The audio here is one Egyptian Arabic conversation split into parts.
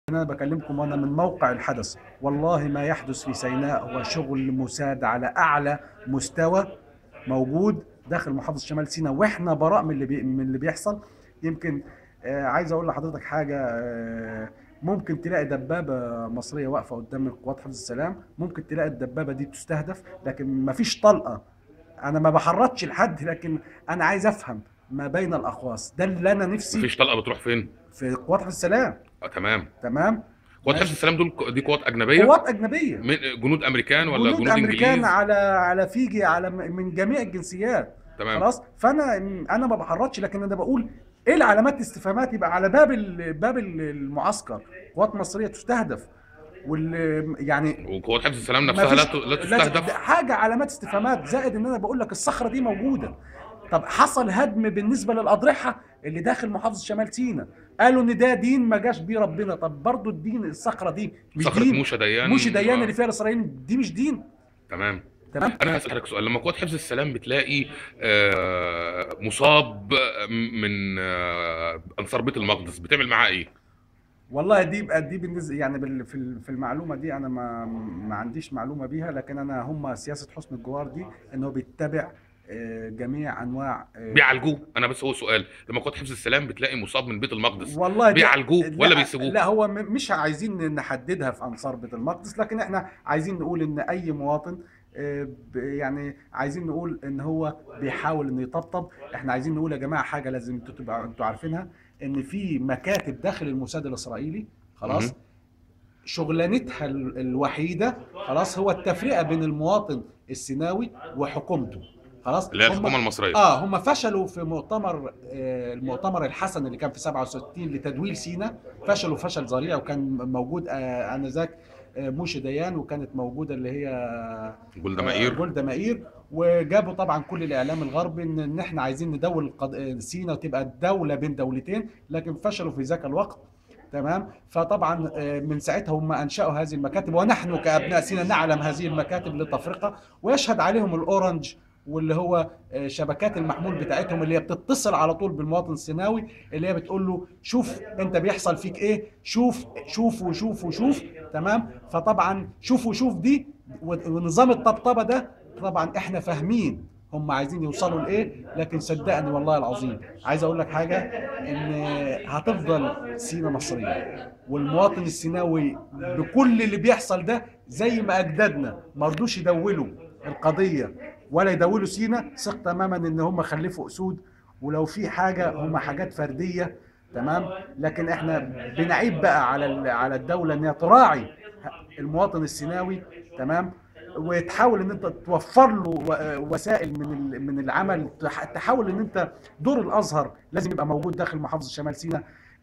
انا بكلمكم وانا من موقع الحدث والله ما يحدث في سيناء هو شغل مساعد على اعلى مستوى موجود داخل محافظه شمال سيناء واحنا براء من اللي بي من اللي بيحصل يمكن آه عايز اقول لحضرتك حاجه آه ممكن تلاقي دبابه مصريه واقفه قدام قوات حفظ السلام ممكن تلاقي الدبابه دي تستهدف لكن مفيش طلقه انا ما بحرضش لحد لكن انا عايز افهم ما بين الاقواس ده اللي انا نفسي مفيش طلقه بتروح فين في قوات حفظ السلام آه تمام تمام قوات حفظ السلام دول دي قوات اجنبيه قوات اجنبيه من جنود امريكان ولا جنود جنود, امريكان انجليز على على فيجي على م- من جميع الجنسيات تمام خلاص فانا انا ما بحرضش لكن انا بقول ايه العلامات الاستفهامات يبقى على باب ال- باب ال- المعسكر قوات مصريه تستهدف وال يعني وقوات حفظ السلام نفسها لا مفيش- ت- لا لازم- تستهدف حاجه علامات استفهامات زائد ان انا بقول لك الصخره دي موجوده طب حصل هدم بالنسبه للاضرحه اللي داخل محافظه شمال سيناء قالوا ان ده دين ما جاش بيه ربنا طب برضو الدين الصخره دي مش صخره دين موشا ديان موشي ديان آه، اللي فيها الاسرائيليين دي مش دين تمام تمام انا هسال حضرتك سؤال لما قوات حفظ السلام بتلاقي آه، مصاب من آه، انصار بيت المقدس بتعمل معاه ايه والله دي بقى دي بالنسبه يعني بال- في ال- في المعلومه دي انا ما ما عنديش معلومه بيها لكن انا هم سياسه حسن الجوار دي انه بيتبع آه، جميع انواع آه، بيعالجوه انا بس هو سؤال لما قوات حفظ السلام بتلاقي مصاب من بيت المقدس والله دي- بيعالجوه ولا لا- بيسيبوه؟ لا هو م- مش عايزين نحددها في انصار بيت المقدس لكن احنا عايزين نقول ان اي مواطن آه، ب- يعني عايزين نقول ان هو بيحاول انه يطبطب احنا عايزين نقول يا جماعه حاجه لازم انتوا تبقى انتوا عارفينها ان في مكاتب داخل الموساد الاسرائيلي خلاص مهم. شغلانتها ال- الوحيده خلاص هو التفرقه بين المواطن السيناوي وحكومته خلاص اللي هي هم- الحكومه المصريه اه هم فشلوا في مؤتمر آه المؤتمر الحسن اللي كان في 67 لتدويل سينا فشلوا فشل ذريع وكان موجود آه انذاك آه موشي ديان وكانت موجوده اللي هي جولدا آه، مائير جولدا مائير وجابوا طبعا كل الاعلام الغربي ان ان احنا عايزين ندول القض... آه، سينا وتبقى دوله بين دولتين لكن فشلوا في ذاك الوقت تمام فطبعا آه، من ساعتها هم انشاوا هذه المكاتب ونحن كابناء سينا نعلم هذه المكاتب للتفرقه ويشهد عليهم الاورنج واللي هو آه، شبكات المحمول بتاعتهم اللي هي بتتصل على طول بالمواطن السيناوي اللي هي بتقول له شوف انت بيحصل فيك ايه شوف شوف وشوف وشوف تمام فطبعا شوف وشوف دي و- ونظام الطبطبه ده طبعا احنا فاهمين هم عايزين يوصلوا لايه لكن صدقني والله العظيم عايز اقول لك حاجه ان هتفضل سينا مصريه والمواطن السيناوي بكل اللي بيحصل ده زي ما اجدادنا ما رضوش يدولوا القضيه ولا يدولوا سينا ثق تماما ان هم خلفوا اسود ولو في حاجه هم حاجات فرديه تمام لكن احنا بنعيب بقى على ال- على الدوله ان هي تراعي المواطن السيناوي تمام وتحاول ان انت توفر له و- وسائل من ال- من العمل تح- تحاول ان انت دور الازهر لازم يبقى موجود داخل محافظه شمال سيناء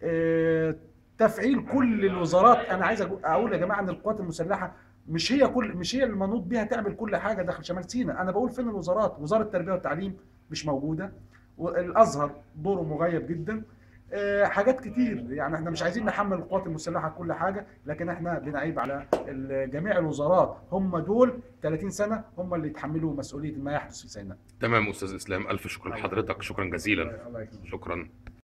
اه، تفعيل كل الوزارات انا عايز أقو- اقول يا جماعه ان القوات المسلحه مش هي كل مش هي المنوط بيها تعمل كل حاجه داخل شمال سيناء انا بقول فين الوزارات وزاره التربيه والتعليم مش موجوده والازهر دوره مغيب جدا آه، حاجات كتير يعني احنا مش عايزين نحمل القوات المسلحه كل حاجه لكن احنا بنعيب على ال- جميع الوزارات هم دول 30 سنه هم اللي يتحملوا مسؤوليه ما يحدث في سيناء تمام استاذ اسلام الف شكر لحضرتك شكرا جزيلا الله يكرمك شكرا